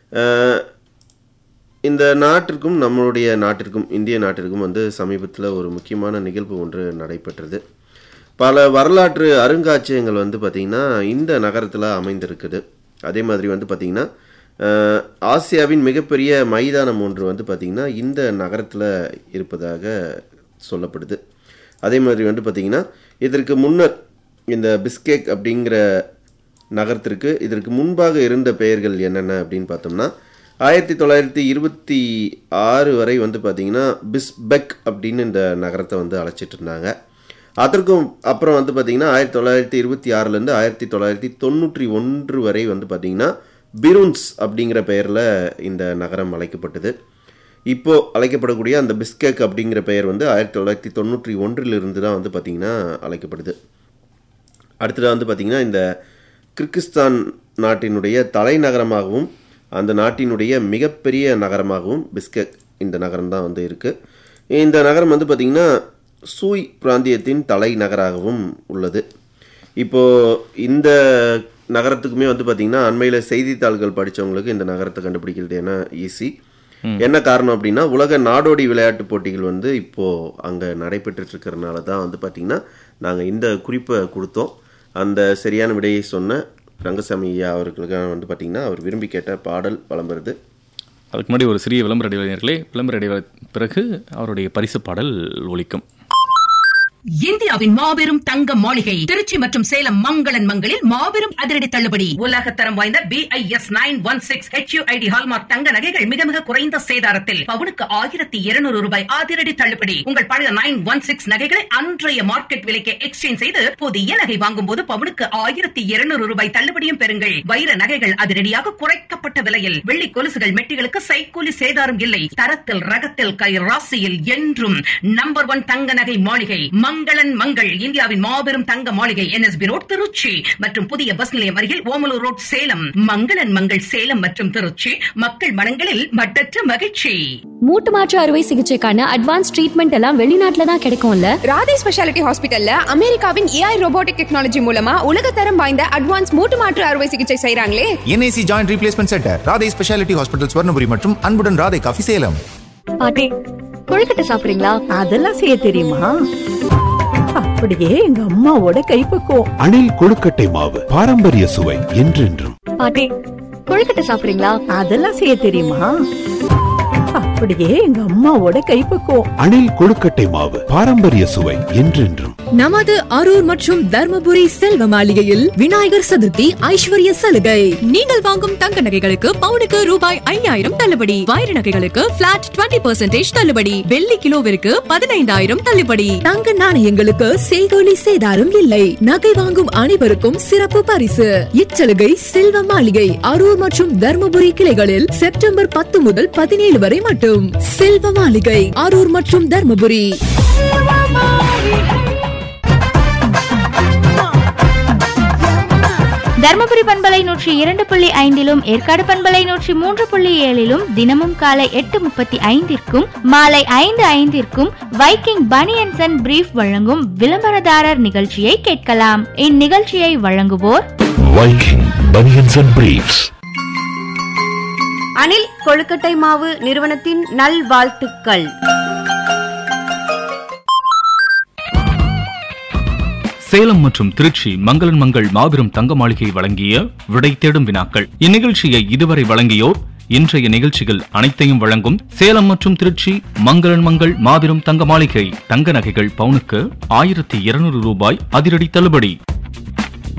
அஹ், இந்த நாட்டிற்கும் நம்மளுடைய நாட்டிற்கும் இந்திய நாட்டிற்கும் வந்து சமீபத்தில் ஒரு முக்கியமான நிகழ்வு ஒன்று நடைபெற்றது பல வரலாற்று அருங்காட்சியகங்கள் வந்து பார்த்திங்கன்னா இந்த நகரத்தில் அமைந்திருக்குது அதே மாதிரி வந்து பார்த்திங்கன்னா அஹ், ஆசியாவின் மிகப்பெரிய மைதானம் ஒன்று வந்து பார்த்திங்கன்னா இந்த நகரத்தில் இருப்பதாக சொல்லப்படுது அதே மாதிரி வந்து பார்த்திங்கன்னா இதற்கு முன்னர் இந்த பிஸ்கேக் அப்படிங்கிற நகரத்திற்கு இதற்கு முன்பாக இருந்த பெயர்கள் என்னென்ன அப்படின்னு பார்த்தோம்னா ஆயிரத்தி தொள்ளாயிரத்தி இருபத்தி ஆறு வரை வந்து பார்த்திங்கன்னா பிஸ்பெக் அப்படின்னு இந்த நகரத்தை வந்து அழைச்சிட்டு இருந்தாங்க அதற்கும் அப்புறம் வந்து பார்த்திங்கன்னா ஆயிரத்தி தொள்ளாயிரத்தி இருபத்தி ஆறுலேருந்து ஆயிரத்தி தொள்ளாயிரத்தி தொண்ணூற்றி ஒன்று வரை வந்து பார்த்திங்கன்னா பிருன்ஸ் அப்படிங்கிற பெயரில் இந்த நகரம் அழைக்கப்பட்டது இப்போ அழைக்கப்படக்கூடிய அந்த பிஸ்கேக் அப்படிங்கிற பெயர் வந்து ஆயிரத்தி தொள்ளாயிரத்தி தொண்ணூற்றி ஒன்றிலிருந்து தான் வந்து பார்த்திங்கன்னா அழைக்கப்படுது அடுத்தது வந்து பார்த்திங்கன்னா இந்த கிர்கிஸ்தான் நாட்டினுடைய தலைநகரமாகவும் அந்த நாட்டினுடைய மிகப்பெரிய நகரமாகவும் பிஸ்கெக் இந்த நகரம் தான் வந்து இருக்குது இந்த நகரம் வந்து பார்த்திங்கன்னா சூய் பிராந்தியத்தின் தலைநகராகவும் உள்ளது இப்போது இந்த நகரத்துக்குமே வந்து பார்த்திங்கன்னா அண்மையில் செய்தித்தாள்கள் படித்தவங்களுக்கு இந்த நகரத்தை கண்டுபிடிக்கிறது என்ன ஈஸி என்ன காரணம் அப்படின்னா உலக நாடோடி விளையாட்டு போட்டிகள் வந்து இப்போது அங்கே நடைபெற்றுட்டு இருக்கிறனால தான் வந்து பார்த்திங்கன்னா நாங்கள் இந்த குறிப்பை கொடுத்தோம் அந்த சரியான விடையை சொன்ன ரங்கசாமி ஐயா அவர்களுக்காக வந்து பார்த்திங்கன்னா அவர் விரும்பி கேட்ட பாடல் வலம் வருது அதுக்கு முன்னாடி ஒரு சிறிய விளம்பர இடைவெளியர்களே விளம்பர இடைவெளி பிறகு அவருடைய பரிசு பாடல் ஒலிக்கும் இந்தியாவின் மாபெரும் தங்க மாளிகை திருச்சி மற்றும் சேலம் மங்களன் மங்களில் மாபெரும் அதிரடி தள்ளுபடி உலக தரம் வாய்ந்த B I S nine one six HUID hallmark தங்க நகைகள் மிக மிக குறைந்த சேதாரத்தில் பவுனுக்கு ஆயிரத்தி இருநூறு ரூபாய் அதிரடி தள்ளுபடி உங்கள் பழைய நைன் ஒன் சிக்ஸ் நகைகளை அன்றைய மார்க்கெட் விலைக்கு எக்ஸ்சேஞ்ச் செய்து புதிய நகை வாங்கும் போது பவுனுக்கு ஆயிரத்தி இருநூறு ரூபாய் தள்ளுபடியும் பெறுங்கள் வைர நகைகள் அதிரடியாக குறைக்கப்பட்ட விலையில் வெள்ளி கொலுசுகள் மெட்டிகளுக்கு சைக்கூலி சேதாரம் இல்லை தரத்தில் ரகத்தில் கை ராசியில் என்றும் நம்பர் ஒன் தங்க நகை மாளிகை மங்களன் மங்கள் இந்தியாவின் மாபெரும் தங்க மாளிகை என்எஸ்பி ரோட் திருச்சி மற்றும் புதிய பஸ் நிலையம் அருகில் ஓமலூர் ரோட் சேலம் மங்களன் மங்கள் சேலம் மற்றும் திருச்சி மக்கள் மனங்களில் மட்டற்ற மகிழ்ச்சி மூட்டு மாற்று அறுவை சிகிச்சைக்கான அட்வான்ஸ் ட்ரீட்மெண்ட் எல்லாம் வெளிநாட்டுல தான் கிடைக்கும்ல ராதே ஸ்பெஷாலிட்டி ஹாஸ்பிட்டல்ல அமெரிக்காவின் ஏஐ ரோபோட்டிக் டெக்னாலஜி மூலமா உலகத்தரம் வாய்ந்த அட்வான்ஸ் மூட்டு மாற்று அறுவை சிகிச்சை செய்றாங்களே NIC joint replacement centre Radhai speciality hospital Swarnapuri மற்றும் அன்புடன் ராதை காஃபி சேலம் பாட்டி கொழுக்கட்டை சாப்பிடுறீங்களா அதெல்லாம் செய்ய தெரியுமா அப்படியே எங்க அம்மாவோட கைப்பக்குவம் அணில் கொழுக்கட்டை மாவு பாரம்பரிய சுவை என்றென்றும் பாட்டி கொழுக்கட்டை சாப்பிடுறீங்களா அதெல்லாம் செய்ய தெரியுமா அப்படியே எங்க அம்மாவோட கைப்பக்குவம் அணில் கொழுக்கட்டை மாவு பாரம்பரிய சுவை என்றென்றும் நமது அரூர் மற்றும் தர்மபுரி செல்வ மாளிகையில் விநாயகர் சதுர்த்தி ஐஸ்வர்ய சலுகை நீங்கள் வாங்கும் தங்க நகைகளுக்கு பவுனுக்கு ரூபாய் ஐயாயிரம் தள்ளுபடி வைர நகைகளுக்கு பிளாட் 20% தள்ளுபடி வெள்ளி கிலோவிற்கு பதினைந்தாயிரம் தள்ளுபடி தங்க நாணயங்களுக்கு செய்கோலி சேதாரம் இல்லை நகை வாங்கும் அனைவருக்கும் சிறப்பு பரிசு இச்சலுகை செல்வ மாளிகை அரூர் மற்றும் தர்மபுரி கிளைகளில் செப்டம்பர் பத்து முதல் பதினேழு வரை மட்டும் செல்வ மாளிகை அரூர் மற்றும் தர்மபுரி தர்மபுரி பண்பலை நூற்றி இரண்டு புள்ளி ஐந்திலும் ஏற்காடு பண்பலை நூற்றி மூன்று புள்ளி ஏழிலும் தினமும் காலை எட்டு முப்பத்தி ஐந்திற்கும் மாலை ஐந்து ஐந்திற்கும் வைக்கிங் பனியன்சன் அண்ட் பிரீஃப் வழங்கும் விளம்பரதாரர் நிகழ்ச்சியை கேட்கலாம் இந்நிகழ்ச்சியை வழங்குவோர் Viking banians and briefs Anil கொழுக்கட்டை மாவு நிறுவனத்தின் நல்வாழ்த்துக்கள் சேலம் மற்றும் திருச்சி மங்களன் மங்கள் மாபெரும் தங்க மாளிகை வழங்கிய விடை தேடும் வினாக்கள் இந்நிகழ்ச்சியை இதுவரை வழங்கியோர் இன்றைய நிகழ்ச்சிகள் அனைத்தையும் வழங்கும் சேலம் மற்றும் திருச்சி மங்களன் மங்கள் மாபெரும் தங்க மாளிகை தங்க நகைகள் பவுனுக்கு ஆயிரத்தி இருநூறு ரூபாய் அதிரடி தள்ளுபடி